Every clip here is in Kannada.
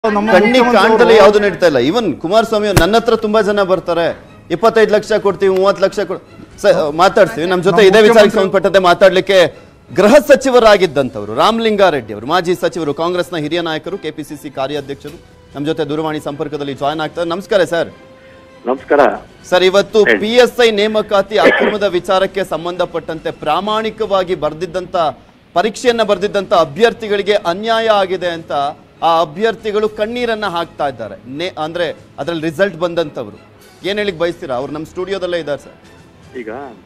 ನಮ್ಮ ಕಣ್ಣಿಗೆ ಮುಖ್ಯಮಂತ್ರಿ ಕಾಣ್ತಲೇ ಅವರು- ಯಾವ್ದು ನಡೀತಾ ಇಲ್ಲ ಇವನ್ ಕುಮಾರಸ್ವಾಮಿ ಅವ್ರು ನನ್ನ ಹತ್ರ ತುಂಬಾ ಜನ ಬರ್ತಾರೆ ಇಪ್ಪತ್ತೈದು ಲಕ್ಷ ಕೊಡ್ತೀವಿ ಮೂವತ್ತು ಲಕ್ಷ ಕೊಡ್ ಸ- ಮಾತಾಡ್ತೀವಿ ನಮ್ಮ ಜೊತೆ ನಮ್ಮ ಇದೇ ವಿಚಾರಕ್ಕೆ ಮುಖ್ಯಮಂತ್ರಿ- ಸಂಬಂಧಪಟ್ಟಂತೆ ಮಾತಾಡ್ಲಿಕ್ಕೆ ಗೃಹ ಸಚಿವರಾಗಿದ್ದಂಥವ್ರು ರಾಮಲಿಂಗಾರೆಡ್ಡಿ ಅವರು ಮಾಜಿ ಸಚಿವರು ಕಾಂಗ್ರೆಸ್ನ ಹಿರಿಯ ನಾಯಕರು ಕೆಪಿಸಿಸಿ ಕಾರ್ಯಾಧ್ಯಕ್ಷರು ನಮ್ಮ ಜೊತೆ ದೂರವಾಣಿ ಸಂಪರ್ಕದಲ್ಲಿ ಜಾಯ್ನ್ ಆಗ್ತಾರೆ ನಮಸ್ಕಾರ ಸರ್ ನಮಸ್ಕಾರ ಸರ್ ಇವತ್ತು ಹೇಳಿ. ಪಿ ಎಸ್ ಐ ನೇಮಕಾತಿ ಅಕ್ರಮದ ವಿಚಾರಕ್ಕೆ ಸಂಬಂಧಪಟ್ಟಂತೆ ಪ್ರಾಮಾಣಿಕವಾಗಿ ಬರೆದಿದ್ದಂತ ಪರೀಕ್ಷೆಯನ್ನ ಬರೆದಿದ್ದಂತ ಅಭ್ಯರ್ಥಿಗಳಿಗೆ ಅನ್ಯಾಯ ಆಗಿದೆ ಅಂತ ಆ ಅಭ್ಯರ್ಥಿಗಳು ಕಣ್ಣೀರನ್ನ ಹಾಕ್ತಾ ಇದ್ದಾರೆ ನೇ ಅಂದ್ರೆ ಅದ್ರಲ್ಲಿ ರಿಸಲ್ಟ್ ಬಂದಂತವ್ರು ಏನ್ ಹೇಳಿಕ್ ಬಯಸ್ತೀರಾ ಅವ್ರು ನಮ್ಮ ಸ್ಟುಡಿಯೋದಲ್ಲೇ ಇದ್ದಾರೆ ಸರ್ ಈಗ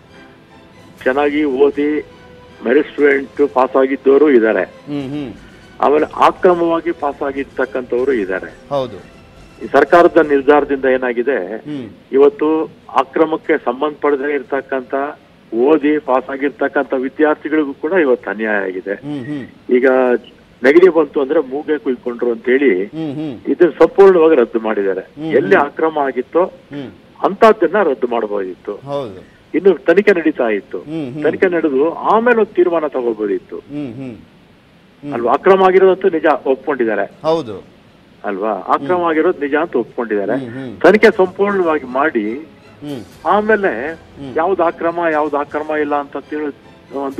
ಚೆನ್ನಾಗಿ ಓದಿ ಮೆರಿಟ್ ಸ್ಟೂಡೆಂಟ್ ಪಾಸ್ ಆಗಿದ್ದವರು ಇದ್ದಾರೆ ಹ್ಮ್ ಹ್ಮ್ ಆಮೇಲೆ ಅಕ್ರಮವಾಗಿ ಪಾಸ್ ಆಗಿರ್ತಕ್ಕಂಥವ್ರು ಇದ್ದಾರೆ ಹೌದು ಈ ಸರ್ಕಾರದ ನಿರ್ಧಾರದಿಂದ ಏನಾಗಿದೆ ಹ್ಮ್ ಇವತ್ತು ಅಕ್ರಮಕ್ಕೆ ಸಂಬಂಧಪಡದೇ ಇರ್ತಕ್ಕಂಥ ಓದಿ ಪಾಸ್ ಆಗಿರ್ತಕ್ಕಂಥ ವಿದ್ಯಾರ್ಥಿಗಳಿಗೂ ಕೂಡ ಇವತ್ತು ಅನ್ಯಾಯ ಆಗಿದೆ ಹ್ಮ್ ಹ್ಮ್ ಈಗ ನೆಗಡಿ ಬಂತು ಅಂದ್ರೆ ಮೂಗೆ ಕುಯ್ಕೊಂಡ್ರು ಅಂತ ಹೇಳಿ ಹ್ಮ್ ಹ್ಮ್ ಇದನ್ನ ಸಂಪೂರ್ಣವಾಗಿ ರದ್ದು ಮಾಡಿದ್ದಾರೆ ಎಲ್ಲಿ ಅಕ್ರಮ ಆಗಿತ್ತೋ ಹ್ಮ್ ಅಂತದ್ದನ್ನ ರದ್ದು ಮಾಡಬಹುದಿತ್ತು ಹೌದು ಇನ್ನು ತನಿಖೆ ನಡೀತಾ ಇತ್ತು ಹ್ಮ್ ಹ್ಮ್ ತನಿಖೆ ನಡೆದು ಆಮೇಲೆ ಒಂದು ತೀರ್ಮಾನ ತಗೋಬಹುದಿತ್ತು ಹ್ಮ್ ಹ್ಮ್ ಅಲ್ವಾ ಅಕ್ರಮ ಆಗಿರೋದಂತೂ ನಿಜ ಒಪ್ಕೊಂಡಿದ್ದಾರೆ ಹೌದು ಅಲ್ವಾ ಅಕ್ರಮ ಆಗಿರೋದು ನಿಜ ಅಂತ ಒಪ್ಕೊಂಡಿದ್ದಾರೆ ಹ್ಮ್ ಹ್ಮ್ ತನಿಖೆ ಸಂಪೂರ್ಣವಾಗಿ ಮಾಡಿ ಹ್ಮ್ ಆಮೇಲೆ ಯಾವ್ದು ಅಕ್ರಮ ಯಾವ್ದು ಅಕ್ರಮ ಇಲ್ಲ ಅಂತ ತಿಳಿ ಒಂದು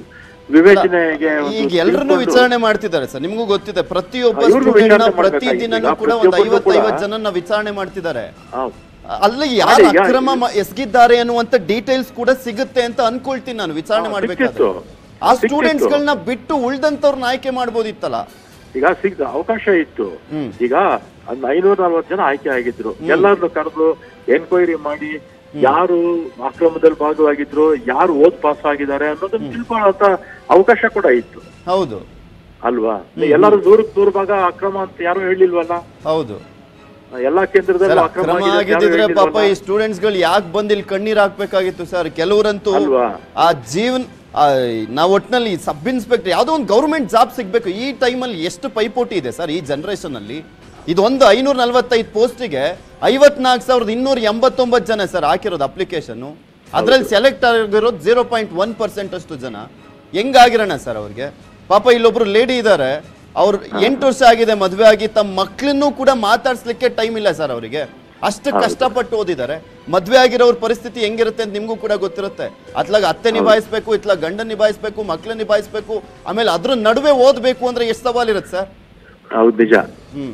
ವಿವೇಚನೆಗೆ ಒಂದು ಈಗ ಎಲ್ಲರನ್ನು ತಿಳ್ಕೊಂಡು- ವಿಚಾರಣೆ ಮಾಡ್ತಿದ್ದಾರೆ ಸರ್ ನಿಮಗೂ ಗೊತ್ತಿದೆ ಪ್ರತಿಯೊಬ್ಬ ಇವ್ರಿಗೂ ಸ್ಟೂಡೆಂಟ್ ವಿಚಾರಣೆ ಪ್ರತಿ ಮಾಡ್ಬೇಕಾಗಿತ್ತು. ದಿನನೂ ಈಗ ಕೂಡ ಒಂದು ಪ್ರತಿಯೊಬ್ಬರು ಐವತ್ತು ಕೂಡ- ಐವತ್ತು ಜನನ್ನ ವಿಚಾರಣೆ ಮಾಡ್ತಿದ್ದಾರೆ ಹೌದು. ಅಲ್ಲಿ ಯಾರು ಅದೇ, ಯಾ- ಅಕ್ರಮ ಮ- ಎಸಗಿದ್ದಾರೆ ಅನ್ನುವಂತ ಡೀಟೇಲ್ಸ್ ಕೂಡ ಸಿಗುತ್ತೆ ಅಂತ ಅನ್ಕೊಳ್ತೀನಿ ನಾನು ವಿಚಾರಣೆ ಹಾ, ಮಾಡ್ಬೇಕಾದ್ರೆ ಸಿಕ್ಕಿತ್ತು. ಆ ಸಿಕ್ಕಿತ್ತು. ಸ್ಟೂಡೆಂಟ್ಸ್ ಗಳನ್ನ ಬಿಟ್ಟು ಉಳ್ದಂತವ್ರನ್ನ ಆಯ್ಕೆ ಮಾಡ್ಬೋದಿತ್ತಲ್ಲ ಈಗ ಸಿಗ್ದ ಅವಕಾಶ ಇತ್ತು ಹ್ಮ್. ಈಗ ಒಂದ್ ಐನೂರ ನಲ್ವತ್ತು ಜನ ಆಯ್ಕೆ ಆಗಿದ್ರು ಎಲ್ಲರನ್ನು ಕರೆದು ಎನ್ಕ್ವೈರಿ ಮಾಡಿ ಯಾರು ಅಕ್ರಮದಲ್ಲಿ ಭಾಗವಾಗಿದ್ರು ಯಾರು ಓದ್ ಪಾಸ್ ಆಗಿದ್ದಾರೆ ಅನ್ನೋದನ್ನ ತಿಳ್ಕೊಳ್ಳೋಂತ ಅವಕಾಶ ಕೂಡ ಇತ್ತು ಹೌದು ಅಲ್ವಾ ಎಲ್ಲರೂ ನೂರಕ್ಕೆ ನೂರು ಭಾಗ ಅಕ್ರಮ ಅಂತ ಯಾರು ಹೇಳಿಲ್ವಲ್ಲ ಹೌದು ಎಲ್ಲಾ ಕೇಂದ್ರದಲ್ಲೂ ಸರ್ ಅಕ್ರಮ ಅಕ್ರಮ ಆಗಿದೆ ಅಂತ ಯಾರು ಆಗಿದ್ರೆ ಪಾಪ ಈ ಹೇಳಿಲ್ವಲ್ಲ? ಸ್ಟೂಡೆಂಟ್ಸ್ ಗಳು ಯಾಕೆ ಬಂದು ಇಲ್ಲಿ ಕಣ್ಣೀರ್ ಹಾಕ್ಬೇಕಾಗಿತ್ತು ಸರ್ ಕೆಲವರಂತೂ ಅಲ್ವಾ? ಆ ಜೀವನ್ ಆ, ನಾವು ಒಟ್ಟಿನಲ್ಲಿ ಸಬ್ ಇನ್ಸ್ಪೆಕ್ಟರ್ ಯಾವುದೋ ಒಂದು ಗೌರ್ಮೆಂಟ್ ಜಾಬ್ ಸಿಗ್ಬೇಕು ಈ ಟೈಮಲ್ಲಿ ಎಷ್ಟು ಪೈಪೋಟಿ ಇದೆ ಸರ್ ಈ ಜನರೇಷನ್ ಅಲ್ಲಿ ಇದೊಂದು ಐನೂರ ನಲ್ವತ್ತೈದು ಪೋಸ್ಟಿಗೆ ಐವತ್ನಾಲ್ಕು ಸಾವಿರದ ಇನ್ನೂರ ಎಂಬತ್ತೊಂಬತ್ತು ಜನ ಸರ್ ಹಾಕಿರೋದು ಅಪ್ಲಿಕೇಶನ್ ಅದ್ರಲ್ಲಿ ಸೆಲೆಕ್ಟ್ ಆಗಿರೋದು ಜೀರೋ ಪಾಯಿಂಟ್ ಒನ್ ಪರ್ಸೆಂಟ್ ಅಷ್ಟು ಜನ ಹೆಂಗಾಗಿರೋಣ ಸರ್ ಅವ್ರಿಗೆ ಪಾಪ ಇಲ್ಲೊಬ್ರು ಲೇಡಿ ಇದ್ದಾರೆ ಅವ್ರು ಎಂಟು ವರ್ಷ ಆಗಿದೆ ಮದುವೆ ಆಗಿ ತಮ್ಮ ಮಕ್ಕಳನ್ನು ಕೂಡ ಮಾತಾಡ್ಸ್ಲಿಕ್ಕೆ ಟೈಮ್ ಇಲ್ಲ ಸರ್ ಅವರಿಗೆ ಅಷ್ಟು ಕಷ್ಟಪಟ್ಟು ಓದಿದ್ದಾರೆ ಮದ್ವೆ ಆಗಿರೋರ್ ಪರಿಸ್ಥಿತಿ ಹೆಂಗಿರುತ್ತೆ ಅಂತ ನಿಮ್ಗೂ ಕೂಡ ಗೊತ್ತಿರುತ್ತೆ ಅತ್ಲಾಗ ಅತ್ತೆ ನಿಭಾಯಿಸ್ಬೇಕು ಇತ್ಲಾಗ ಗಂಡನ್ ನಿಭಾಯಿಸ್ಬೇಕು ಮಕ್ಳನ್ನ ನಿಭಾಯಿಸ್ಬೇಕು ಆಮೇಲೆ ಅದ್ರ ನಡುವೆ ಓದ್ಬೇಕು ಅಂದ್ರೆ ಎಷ್ಟು ಸವಾಲ್ ಇರುತ್ತೆ ಸರ್ ಹೌದು ನಿಜ ಹ್ಮ್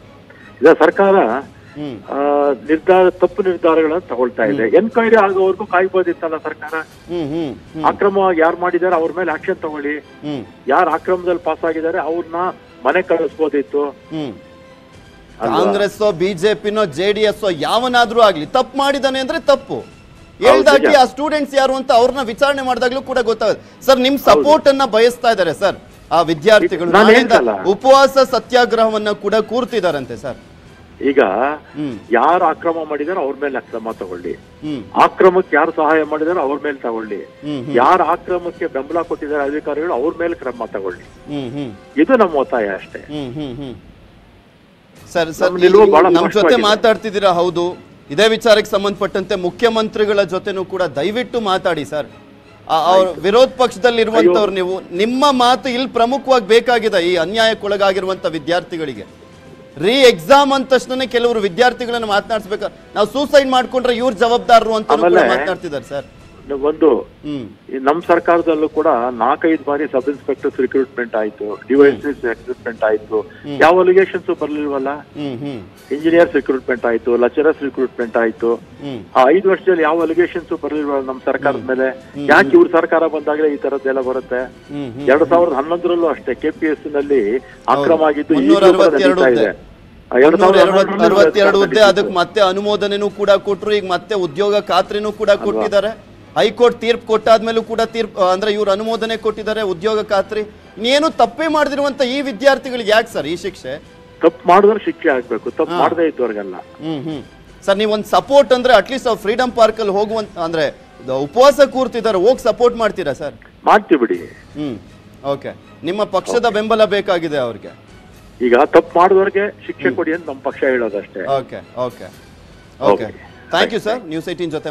ಈಗ ಸರ್ಕಾರ ಹ್ಮ್ ಆ, ನಿರ್ಧಾರ ತಪ್ಪು ನಿರ್ಧಾರಗಳನ್ನು ತಗೊಳ್ತಾ ಇದೆ ಎನ್ಕ್ವೈರಿ ಆಗೋವರೆಗೂ ಕಾಯ್ಬೋದಿತ್ತಲ್ಲ ಸರ್ಕಾರ ಹ್ಮ್ ಹ್ಮ್ ಹ್ಮ್ ಅಕ್ರಮವಾಗಿ ಯಾರು ಮಾಡಿದ್ದಾರೆ ಅವ್ರ ಮೇಲೆ ಆಕ್ಷನ್ ತಗೊಳ್ಳಿ ಹ್ಮ್ ಯಾರು ಅಕ್ರಮದಲ್ಲಿ ಪಾಸ್ ಆಗಿದ್ದಾರೆ ಅವ್ರನ್ನ ಮನೆ ಕಳಿಸ್ಬೋದಿತ್ತು ಹ್ಮ್ ಅಲ್ವಾ? ಕಾಂಗ್ರೆಸ್ ಬಿಜೆಪಿನೋ ಜೆ ಡಿ ಎಸ್ ಯಾವನಾದ್ರೂ ಆಗ್ಲಿ ತಪ್ಪು ಮಾಡಿದಾನೆ ಅಂದ್ರೆ ತಪ್ಪು ಹೇಳ್ದಾಗಿ ನಿಜ. ಆ ಸ್ಟೂಡೆಂಟ್ಸ್ ಯಾರು ಅಂತ ಅವ್ರನ್ನ ವಿಚಾರಣೆ ಮಾಡಿದಾಗ್ಲೂ ಕೂಡ ಗೊತ್ತಾಗುತ್ತೆ ಸರ್ ನಿಮ್ ಸಪೋರ್ಟ್ ಅನ್ನ ಬಯಸ್ತಾ ಇದ್ದಾರೆ ಸರ್ ಆ ವಿದ್ಯಾರ್ಥಿಗಳು ನಾನು ನಾಳೆಯಿಂದ ಹೇಳ್ತಲ್ಲ. ಉಪವಾಸ ಸತ್ಯಾಗ್ರಹವನ್ನ ಕೂಡ ಕೂರ್ತಿದಾರಂತೆ ಸರ್ ಈಗ ಹ್ಮ್ ಯಾರು ಅಕ್ರಮ ಮಾಡಿದಾರೋ ಅವ್ರ ಮೇಲೆ ಕ್ರಮ ತಗೊಳ್ಳಿ ಹ್ಮ್ ಆಕ್ರಮಕ್ಕೆ ಯಾರು ಸಹಾಯ ಮಾಡಿದಾರೋ ಅವ್ರ ಮೇಲೆ ತಗೊಳ್ಳಿ ಹ್ಮ್ ಯಾರು ಆಕ್ರಮಕ್ಕೆ ಬೆಂಬಲ ಕೊಟ್ಟಿದ್ದಾರೆ ಅಧಿಕಾರಿಗಳು ಅವ್ರ ಮೇಲೆ ಕ್ರಮ ತಗೊಳ್ಳಿ ಹ್ಮ್ ಹ್ಮ್ ಇದು ನಮ್ಮ ಒತ್ತಾಯ ಅಷ್ಟೇ ಹ್ಮ್ ಹ್ಮ್ ಹ್ಮ್ ಸರ್ ಸರ್ ನಮ್ಮ ನಿಲುವು ಬಹಳ ನಮ್ಮ ಜೊತೆ ಸ್ಪಷ್ಟವಾಗಿದೆ. ಮಾತಾಡ್ತಿದ್ದೀರಾ ಹೌದು ಇದೇ ವಿಚಾರಕ್ಕೆ ಸಂಬಂಧಪಟ್ಟಂತೆ ಮುಖ್ಯಮಂತ್ರಿಗಳ ಜೊತೆನೂ ಕೂಡ ದಯವಿಟ್ಟು ಮಾತಾಡಿ ಸರ್ ಆ- ಅವ್ರ ವಿರೋಧ ಪಕ್ಷದಲ್ಲಿ ಇರುವಂತವ್ರು ನೀವು ನಿಮ್ಮ ಮಾತು ಇಲ್ಲಿ ಪ್ರಮುಖವಾಗಿ ಬೇಕಾಗಿದೆ ಈ ಅನ್ಯಾಯಕ್ಕೊಳಗಾಗಿರುವಂತ ವಿದ್ಯಾರ್ಥಿಗಳಿಗೆ ರೀ ಎಕ್ಸಾಮ್ ಅಂದ ತಕ್ಷಣ ಕೆಲವರು ವಿದ್ಯಾರ್ಥಿಗಳನ್ನ ಮಾತನಾಡಿಸ್ಬೇಕು ನಾವು ಸೂಸೈಡ್ ಮಾಡ್ಕೊಂಡ್ರೆ ಇವ್ರ ಜವಾಬ್ದಾರರು ಅಂತ ಆಮೇಲೆ- ಮಾತನಾಡ್ತಿದ್ದಾರೆ ಸರ್ ಒಂದು ಹ್ಮ್ ಈ ನಮ್ಮ ಸರ್ಕಾರದಲ್ಲೂ ಕೂಡ ನಾಲ್ಕೈದು ಬಾರಿ ಸಬ್ ಇನ್ಸ್ಪೆಕ್ಟರ್ಸ್ ರಿಕ್ರೂಟ್ಮೆಂಟ್ ಆಯ್ತು ಡಿವೈಎಸ್ಪಿ ರಿಕ್ರೂಟ್ಮೆಂಟ್ ಆಯ್ತು ಯಾವ ಅಲಿಗೇಷನ್ಸ್ ಬರ್ಲಿಲ್ವಲ್ಲ ಹ್ಮ್ ಹ್ಮ್ ಇಂಜಿನಿಯರ್ಸ್ ರಿಕ್ರೂಟ್ಮೆಂಟ್ ಆಯ್ತು ಲೆಕ್ಚರರ್ಸ್ ರಿಕ್ರೂಟ್ಮೆಂಟ್ ಆಯ್ತು ಹ್ಮ್ ಆ ಐದು ವರ್ಷದಲ್ಲಿ ಯಾವ ಅಲಿಗೇಷನ್ಸ್ ಬರ್ಲಿಲ್ವಲ್ಲ ನಮ್ಮ ಸರ್ಕಾರದ ಮೇಲೆ ಯಾಕೆ ಇವ್ರ ಸರ್ಕಾರ ಬಂದಾಗಲೇ ಈ ತರದ್ದೆಲ್ಲ ಬರುತ್ತೆ ಹ್ಮ್ ಹ್ಮ್ ಎರಡ್ ಸಾವಿರದ ಹನ್ನೊಂದರಲ್ಲೂ ಅಷ್ಟೇ ಕೆಪಿಎಸ್ ನಲ್ಲಿ ಅಕ್ರಮ ಆಗಿದ್ದು ಮುನ್ನೂರ ಈಗಲೂ ಕೂಡ ಅರವತ್ತೆರಡು ನಡೀತಾ ಇದೆ ಹುದ್ದೆ. ಆ, ಎರಡ್ ಮುನ್ನೂರ ಸಾವಿರದ ಅರವತ್- ಹನ್ನೊಂದರಲ್ಲೂ ಅರವತ್ತೆರಡು ಹುದ್ದೆ ನಡೀತಿತ್ತು. ಅದಕ್ಕೆ ಮತ್ತೆ ಅನುಮೋದನೆನೂ ಕೂಡ ಕೊಟ್ರು ಈಗ ಮತ್ತೆ ಉದ್ಯೋಗ ಖಾತ್ರಿನೂ ಕೂಡ ಕೊಟ್ಟಿದ್ದಾರೆ ಹೈಕೋರ್ಟ್ ತೀರ್ಪು ಕೊಟ್ಟಾದ್ಮೇಲೂ ಕೂಡ ತೀರ್ಪು ಅಂದ್ರೆ ಇವ್ರು ಅನುಮೋದನೆ ಕೊಟ್ಟಿದ್ದಾರೆ ಉದ್ಯೋಗ ಖಾತ್ರಿ ಏನು ತಪ್ಪೇ ಮಾಡದಿರುವಂತ ಈ ವಿದ್ಯಾರ್ಥಿಗಳಿಗೆ ಯಾಕೆ ಸರ್ ಈ ಶಿಕ್ಷೆ ತಪ್ಪು ಮಾಡಿದ್ರೆ ಶಿಕ್ಷೆ ಆಗ್ಬೇಕು ತಪ್ಪು ಮಾಡದೇ ಇದ್ದವ್ರಿಗೆಲ್ಲ ಹ್ಮ್ ಹ್ಮ್ ಸರ್ ನೀವು ಒಂದು ಸಪೋರ್ಟ್ ಅಂದ್ರೆ ಅಟ್ಲೀಸ್ಟ್ ಅವ್ರು ಫ್ರೀಡಮ್ ಪಾರ್ಕ್ ಅಲ್ಲಿ ಹೋಗುವಂತ ಅಂದ್ರೆ ಇದು ಉಪವಾಸ ಕೂರ್ತಿದ್ದಾರೆ ಹೋಗಿ ಸಪೋರ್ಟ್ ಮಾಡ್ತೀರಾ ಸರ್ ಮಾಡ್ತೀವಿ ಬಿಡಿ ಹ್ಮ್ ಓಕೆ ನಿಮ್ಮ ಪಕ್ಷದ ಬೆಂಬಲ ಬೇಕಾಗಿದೆ ಅವ್ರಿಗೆ ಈಗ ತಪ್ಪು ಮಾಡಿದವ್ರಿಗೆ ಶಿಕ್ಷೆ ಕೊಡಿ ಅಂತ ನಮ್ಮ ಪಕ್ಷ ಹೇಳೋದಷ್ಟೇ okay okay okay thank you sir news eighteen ಜೊತೆ